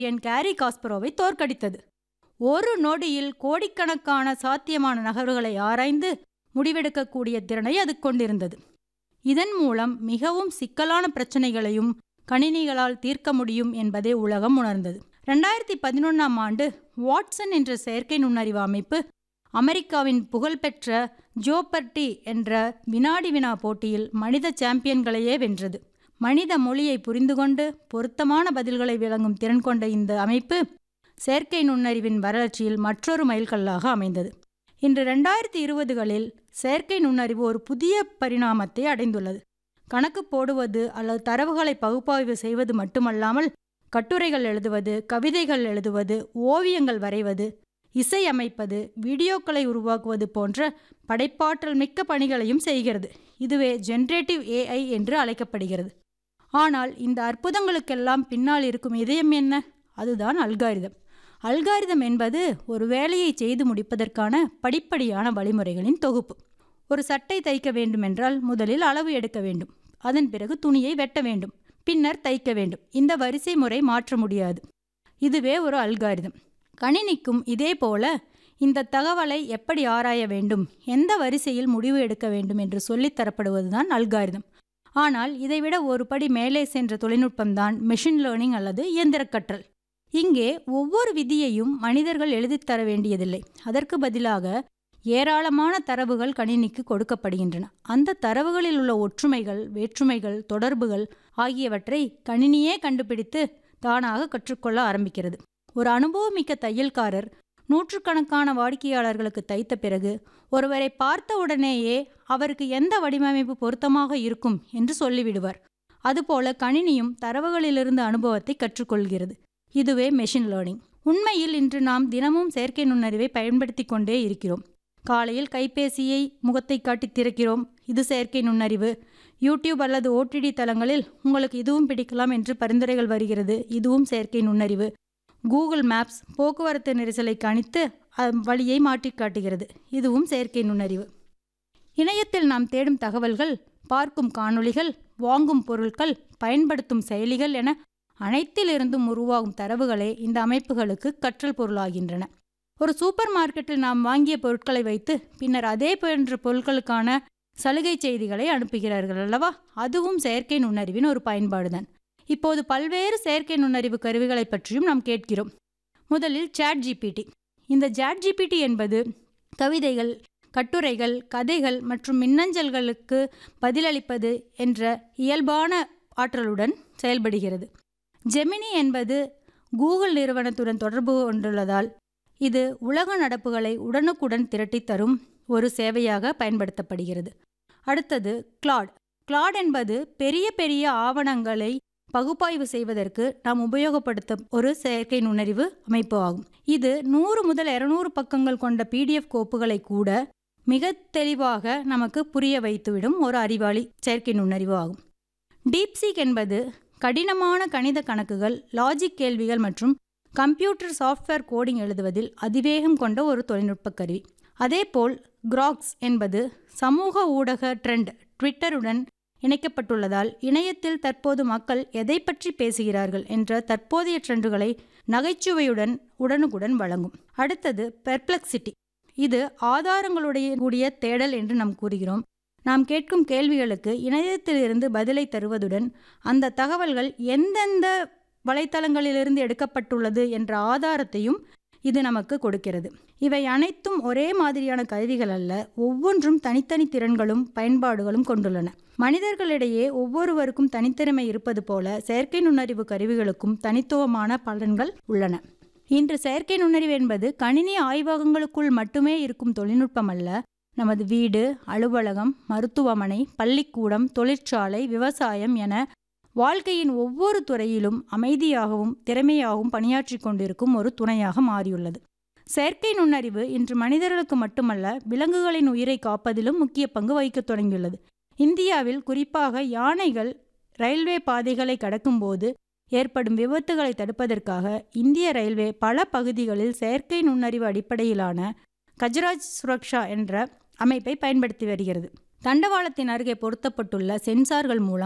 என் carry காஸ்பரோவை தோற்கடித்தது ஒரு நொடியில் கோடிக்கணக்கான சாத்தியமான நகர்வுகளை ஆராய்ந்து முடிவெடுக்கக்கூடிய திறனை அது கொண்டிருந்தது இதன் மூலம் மிகவும் சிக்கலான பிரச்சனைகளையும் கணினிகளால் தீர்க்க முடியும் என்பதை உலகம் உணர்ந்தது ரெண்டாயிரத்தி பதினொன்றாம் ஆண்டு வாட்சன் என்ற செயற்கை நுண்ணறிவு அமைப்பு அமெரிக்காவின் புகழ்பெற்ற ஜோபர்டி என்ற வினாடி வினா போட்டியில் மனித சாம்பியன்களையே வென்றது மனித மொழியை புரிந்து கொண்டு பொருத்தமான பதில்களை விளங்கும் திறன் கொண்ட இந்த அமைப்பு செயற்கை நுண்ணறிவின் வளர்ச்சியில் மற்றொரு மைல்கல்லாக அமைந்தது இன்று ரெண்டாயிரத்தி இருபதுகளில் செயற்கை நுண்ணறிவு ஒரு புதிய பரிணாமத்தை அடைந்துள்ளது கணக்கு போடுவது அல்லது தரவுகளை பகுப்பாய்வு செய்வது மட்டுமல்லாமல் கட்டுரைகள் எழுதுவது கவிதைகள் எழுதுவது ஓவியங்கள் வரைவது இசை அமைப்பது வீடியோக்களை உருவாக்குவது போன்ற படைப்பாற்றல் மிக்க பணிகளையும் செய்கிறது இதுவே ஜென்ரேட்டிவ் ஏஐ என்று அழைக்கப்படுகிறது ஆனால் இந்த அற்புதங்களுக்கெல்லாம் பின்னால் இருக்கும் இதயம் என்ன அதுதான் அல்காரிதம் அல்காரிதம் என்பது ஒரு வேலையை செய்து முடிப்பதற்கான படிப்படியான வழிமுறைகளின் தொகுப்பு ஒரு சட்டை தைக்க வேண்டுமென்றால் முதலில் அளவு எடுக்க வேண்டும் அதன் பிறகு துணியை வெட்ட வேண்டும் பின்னர் தைக்க வேண்டும் இந்த வரிசை முறை மாற்ற முடியாது இதுவே ஒரு அல்காரிதம் கணினிக்கும் இதே போல இந்த தகவலை எப்படி ஆராய வேண்டும் எந்த வரிசையில் முடிவு எடுக்க வேண்டும் என்று சொல்லித் தரப்படுவதுதான் அல்காரிதம் ஆனால் இதைவிட ஒரு படி மேலே சென்ற தொழில்நுட்பம்தான் மெஷின் லேர்னிங் அல்லது இயந்திரக் கற்றல் இங்கே ஒவ்வொரு விதியையும் மனிதர்கள் எழுதித் தர வேண்டியதில்லை அதற்கு பதிலாக ஏராளமான தரவுகள் கணினிக்கு கொடுக்கப்படுகின்றன அந்த தரவுகளில் உள்ள ஒற்றுமைகள் வேற்றுமைகள் தொடர்புகள் ஆகியவற்றை கணினியே கண்டுபிடித்து தானாக கற்றுக்கொள்ள ஆரம்பிக்கிறது ஒரு அனுபவமிக்க தையல்காரர் நூற்றுக்கணக்கான வாடிக்கையாளர்களுக்கு தைத்த பிறகு ஒருவரை பார்த்த உடனேயே அவருக்கு எந்த வடிவமைப்பு பொருத்தமாக இருக்கும் என்று சொல்லிவிடுவார் அதுபோல கணினியும் தரவுகளிலிருந்து அனுபவத்தை கற்றுக்கொள்கிறது இதுவே மெஷின் லேர்னிங் உண்மையில் இன்று நாம் தினமும் செயற்கை நுண்ணறிவை பயன்படுத்தி கொண்டே இருக்கிறோம் காலையில் கைபேசியை முகத்தை காட்டி திறக்கிறோம் இது செயற்கை நுண்ணறிவு யூடியூப் அல்லது ஓடிடி தளங்களில் உங்களுக்கு இதுவும் பிடிக்கலாம் என்று பரிந்துரைகள் வருகிறது இதுவும் செயற்கை நுண்ணறிவு கூகுள் மேப்ஸ் போக்குவரத்து நெரிசலை கணித்து வழியை மாற்றி காட்டுகிறது இதுவும் செயற்கை நுண்ணறிவு இணையத்தில் நாம் தேடும் தகவல்கள் பார்க்கும் காணொளிகள் வாங்கும் பொருட்கள் பயன்படுத்தும் செயலிகள் என அனைத்திலிருந்தும் உருவாகும் தரவுகளே இந்த அமைப்புகளுக்கு கற்றல் பொருளாகின்றன ஒரு சூப்பர் மார்க்கெட்டில் நாம் வாங்கிய பொருட்களை வைத்து பின்னர் அதே போன்ற பொருட்களுக்கான சலுகை செய்திகளை அனுப்புகிறார்கள் அல்லவா அதுவும் செயற்கை நுண்ணறிவின் ஒரு பயன்பாடுதான் இப்போது பல்வேறு செயற்கை நுண்ணறிவு கருவிகளை பற்றியும் நாம் கேட்கிறோம் முதலில் சாட் ஜிபிடி இந்த சாட் ஜிபிடி என்பது கவிதைகள் கட்டுரைகள் கதைகள் மற்றும் மின்னஞ்சல்களுக்கு பதிலளிப்பது என்ற இயல்பான ஆற்றலுடன் செயல்படுகிறது ஜெமினி என்பது கூகுள் நிறுவனத்துடன் தொடர்பு கொண்டுள்ளதால் இது உலக நடப்புகளை உடனுக்குடன் திரட்டித் தரும் ஒரு சேவையாக பயன்படுத்தப்படுகிறது அடுத்தது கிளாட் கிளாட் என்பது பெரிய பெரிய ஆவணங்களை பகுப்பாய்வு செய்வதற்கு நாம் உபயோகப்படுத்தும் ஒரு செயற்கை நுண்ணறிவு அமைப்பு ஆகும் இது நூறு முதல் இருநூறு பக்கங்கள் கொண்ட பிடிஎஃப் கோப்புகளை கூட மிக தெளிவாக நமக்கு புரிய வைத்துவிடும் ஒரு அறிவாளி செயற்கை நுண்ணறிவு ஆகும் டீப்சீக் என்பது கடினமான கணித கணக்குகள் லாஜிக் கேள்விகள் மற்றும் கம்ப்யூட்டர் சாஃப்ட்வேர் கோடிங் எழுதுவதில் அதிவேகம் கொண்ட ஒரு தொழில்நுட்ப கருவி அதேபோல் கிராக்ஸ் என்பது சமூக ஊடக ட்ரெண்ட் ட்விட்டருடன் இணைக்கப்பட்டுள்ளதால் இணையத்தில் தற்போது மக்கள் எதை பற்றி பேசுகிறார்கள் என்ற தற்போதைய ட்ரெண்டுகளை நகைச்சுவையுடன் உடனுக்குடன் வழங்கும் அடுத்தது பெர்ப்ளெக்சிட்டி இது ஆதாரங்களுடைய கூடிய தேடல் என்று நாம் கூறுகிறோம் நாம் கேட்கும் கேள்விகளுக்கு இணையத்திலிருந்து பதிலை தருவதுடன் அந்த தகவல்கள் எந்தெந்த வலைத்தளங்களிலிருந்து எடுக்கப்பட்டுள்ளது என்ற ஆதாரத்தையும் இது நமக்கு கொடுக்கிறது இவை அனைத்தும் ஒரே மாதிரியான கருவிகள் அல்ல ஒவ்வொன்றும் தனித்தனி திறன்களும் பயன்பாடுகளும் கொண்டுள்ளன மனிதர்களிடையே ஒவ்வொருவருக்கும் தனித்திறமை இருப்பது போல செயற்கை நுண்ணறிவு கருவிகளுக்கும் தனித்துவமான பலன்கள் உள்ளன இன்று செயற்கை நுண்ணறிவு என்பது கணினி ஆய்வகங்களுக்குள் மட்டுமே இருக்கும் தொழில்நுட்பம் அல்ல நமது வீடு அலுவலகம் மருத்துவமனை பள்ளிக்கூடம் தொழிற்சாலை விவசாயம் என வாழ்க்கையின் ஒவ்வொரு துறையிலும் அமைதியாகவும் திறமையாகவும் பணியாற்றி கொண்டிருக்கும் ஒரு துணையாக மாறியுள்ளது செயற்கை நுண்ணறிவு இன்று மனிதர்களுக்கு மட்டுமல்ல விலங்குகளின் உயிரை காப்பதிலும் முக்கிய பங்கு வகிக்கத் தொடங்கியுள்ளது இந்தியாவில் குறிப்பாக யானைகள் ரயில்வே பாதைகளை கடக்கும்போது ஏற்படும் விபத்துகளை தடுப்பதற்காக இந்திய ரயில்வே பல பகுதிகளில் செயற்கை நுண்ணறிவு அடிப்படையிலான கஜராஜ் சுரக்ஷா என்ற அமைப்பை பயன்படுத்தி வருகிறது தண்டவாளத்தின் அருகே பொருத்தப்பட்டுள்ள சென்சார்கள் மூலம்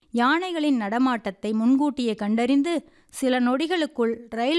யானைகளின் நடமாட்டத்தை முன்கூட்டியே கண்டறிந்து சில நொடிகளுக்குள் ரயில்